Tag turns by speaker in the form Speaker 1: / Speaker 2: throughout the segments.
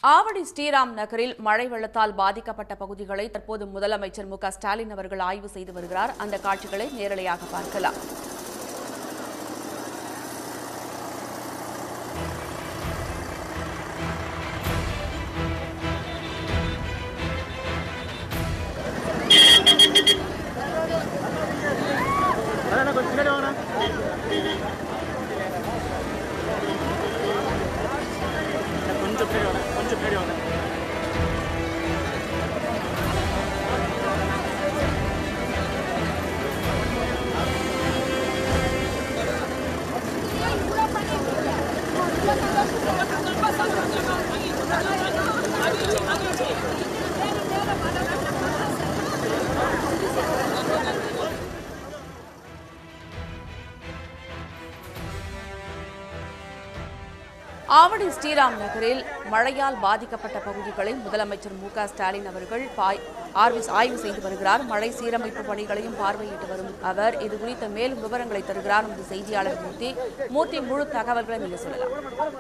Speaker 1: ஆவடி ஸ்ரீராம் நகரில் மழை வெள்ளத்தால் பாதிக்கப்பட்ட பகுதிகளை தற்போது முதலமைச்சர் மு க ஸ்டாலின் அவர்கள் ஆய்வு செய்து வருகிறார் அந்த காட்சிகளை நேரலையாக பார்க்கலாம்
Speaker 2: அண்ணா கொஞ்சம் பின்னாடி வாங்கண்ணா கொஞ்சம் பின்னாடி வாங்க கொஞ்சம் பின்னாடி வாங்க
Speaker 1: ஆவடி ஸ்ரீராம் நகரில் மழையால் பாதிக்கப்பட்ட பகுதிகளை முதலமைச்சர் மு க ஸ்டாலின் அவர்கள் பாய்- ஆர்வி- ஆய்வு செய்து வருகிறார் மழை சீரமைப்பு பணிகளையும் பார்வையிட்டு வரும் அவர் இது குறித்த மேலும் விவரங்களை தருகிறார் நமது செய்தியாளர் மூர்த்தி மூர்த்தி முழு தகவல்களை நீங்க சொல்லலாம்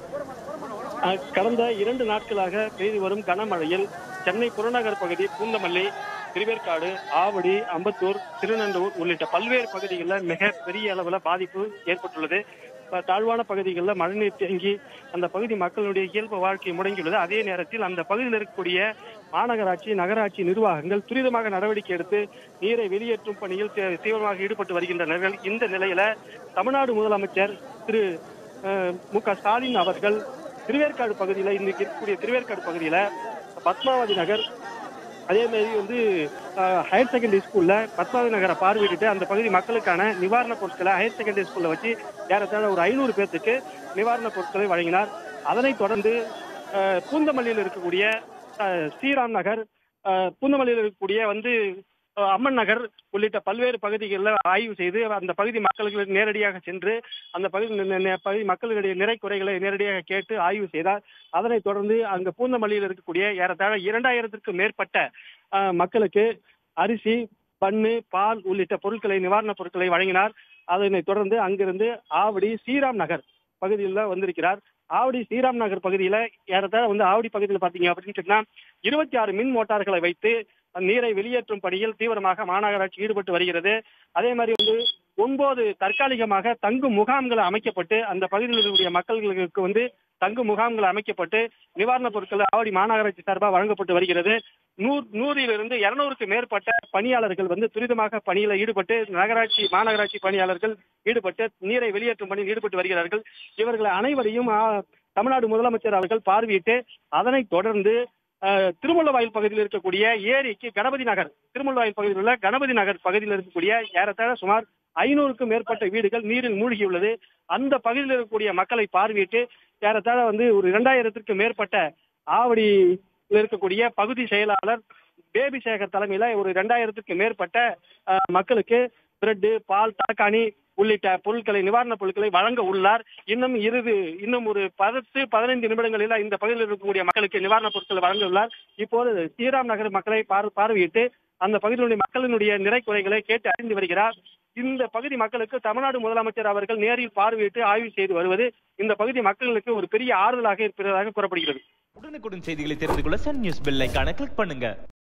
Speaker 2: அஹ், கடந்த இரண்டு நாட்களாக பெய்து வரும் கனமழையில் சென்னை புறநகர் பகுதி பூந்தமல்லி திருவேற்காடு ஆவடி அம்பத்தூர் திருநெண்டூர் உள்ளிட்ட பல்வேறு பகுதிகளில் மிக பெரிய அளவில் பாதிப்பு ஏற்பட்டுள்ளது ப- தாழ்வான பகுதிகளில் மழைநீர் தேங்கி அந்த பகுதி மக்களுடைய இயல்பு வாழ்க்கை முடங்கியுள்ளது அதே நேரத்தில் அந்த பகுதியில் இருக்கக்கூடிய மாநகராட்சி நகராட்சி நிர்வாகங்கள் துரிதமாக நடவடிக்கை எடுத்து நீரை வெளியேற்றும் பணியில் தீ- தீவிரமாக ஈடுபட்டு வருகின்றனர் இந்த நிலையில தமிழ்நாடு முதலமைச்சர் திரு அஹ், மு க ஸ்டாலின் அவர்கள் திருவேற்காடு பகுதியில் இன்னைக்கு இருக்கக்கூடிய திருவேற்காடு பகுதியில பத்மாவதி நகர் அதே மாதிரி வந்து அஹ், ஹையர் செகண்டரி ஸ்கூல்ல பத்மாவதி நகரை பார்வையிட்டு அந்த பகுதி மக்களுக்கான நிவாரணப் பொருட்களை ஹையர் செகண்டரி ஸ்கூல்ல வச்சு ஏறத்தாழ ஒரு ஐநூறு பேர்த்துக்கு நிவாரணப் பொருட்களை வழங்கினார் அதனைத் தொடர்ந்து அஹ், பூந்தமல்லியில் இருக்கக்கூடிய அஹ், ஸ்ரீராம் நகர் அஹ், பூந்தமல்லியில் இருக்கக்கூடிய வந்து அஹ், அம்மன் நகர் உள்ளிட்ட பல்வேறு பகுதிகளில் ஆய்வு செய்து அந்த பகுதி மக்களுக்கு நேரடியாக சென்று அந்த பகுதி நி- நி- பகுதி மக்களுடைய நிறை குறைகளை நேரடியாக கேட்டு ஆய்வு செய்தார் அதனைத் தொடர்ந்து அங்கு பூந்தமல்லியில் இருக்கக்கூடிய ஏறத்தாழ இரண்டாயிரத்திற்கும் மேற்பட்ட அஹ், மக்களுக்கு அரிசி பண்ணு பால் உள்ளிட்ட பொருட்களை நிவாரணப் பொருட்களை வழங்கினார் அதனைத் தொடர்ந்து அங்கிருந்து ஆவடி ஸ்ரீராம் நகர் பகுதியில் வந்திருக்கிறார் ஆவடி ஸ்ரீராம் நகர் பகுதியில ஏறத்தாழ வந்து ஆவடி பகுதியில் பாத்தீங்க அப்படின்னு சொன்னா இருபத்தி ஆறு மின் மோட்டார்களை வைத்து நீரை வெளியேற்றும் பணியில் தீவிரமாக மாநகராட்சி ஈடுபட்டு வருகிறது அதே மாதிரி வந்து ஒன்பது தற்காலிகமாக தங்கும் முகாம்கள் அமைக்கப்பட்டு அந்த பகுதியில் இருக்கக்கூடிய மக்களுக்கு வந்து தங்கும் முகாம்கள் அமைக்கப்பட்டு நிவாரணப் பொருட்கள் ஆவடி மாநகராட்சி சார்பாக வழங்கப்பட்டு வருகிறது நூறு நூறிலிருந்து இருநூறுக்கு மேற்பட்ட பணியாளர்கள் வந்து துரிதமாக பணியில் ஈடுபட்டு நகராட்சி மாநகராட்சி பணியாளர்கள் ஈடுபட்டு நீரை வெளியேற்றும் பணியில் ஈடுபட்டு வருகிறார்கள் இவர்கள் அனைவரையும் ஆ, தமிழ்நாடு முதலமைச்சர் அவர்கள் பார்வையிட்டு அதனைத் தொடர்ந்து அஹ், திருமுல்லவாயில் பகுதியில் இருக்கக்கூடிய ஏரிக்கு கணபதி நகர் திருமுல்லவாயில் பகுதியில் உள்ள கணபதி நகர் பகுதியில் இருக்கக்கூடிய ஏறத்தாழ சுமார் ஐநூறுக்கும் மேற்பட்ட வீடுகள் நீரில் மூழ்கியுள்ளது அந்த பகுதியில் இருக்கக்கூடிய மக்களை பார்வையிட்டு ஏறத்தாழ வந்து ஒரு இரண்டாயிரத்திற்கும் மேற்பட்ட ஆவடியில் இருக்கக்கூடிய பகுதி செயலாளர் பேபி சேகர் தலைமையில ஒரு இரண்டாயிரத்துக்கு மேற்பட்ட அஹ், மக்களுக்கு பிரெட் பால் தலக்காணி உள்ளிட்ட பொருட்களை நிவாரணப் பொருட்களை வழங்க உள்ளார் இன்னும் இறுதி இன்னும் ஒரு பத்து பதினைந்து நிமிடங்களில் இந்த பகுதியில் இருக்கக்கூடிய மக்களுக்கு நிவாரணப் பொருட்களை வழங்க உள்ளார் இப்போது ஸ்ரீராம் நகர் மக்களை பார்- பார்வையிட்டு அந்த பகுதியினுடைய மக்களினுடைய நிறை குறைகளை கேட்டு அறிந்து வருகிறார் இந்த பகுதி மக்களுக்கு தமிழ்நாடு முதலமைச்சர் அவர்கள் நேரில் பார்வையிட்டு ஆய்வு செய்து வருவது இந்த பகுதி மக்களுக்கு ஒரு பெரிய ஆறுதலாக இருப்பதாக கூறப்படுகிறது
Speaker 3: உடனுக்குடன் செய்திகளை தெரிந்து கொள்ள சன் நியூஸ் பெல் ஐகானை கிளிக் பண்ணுங்க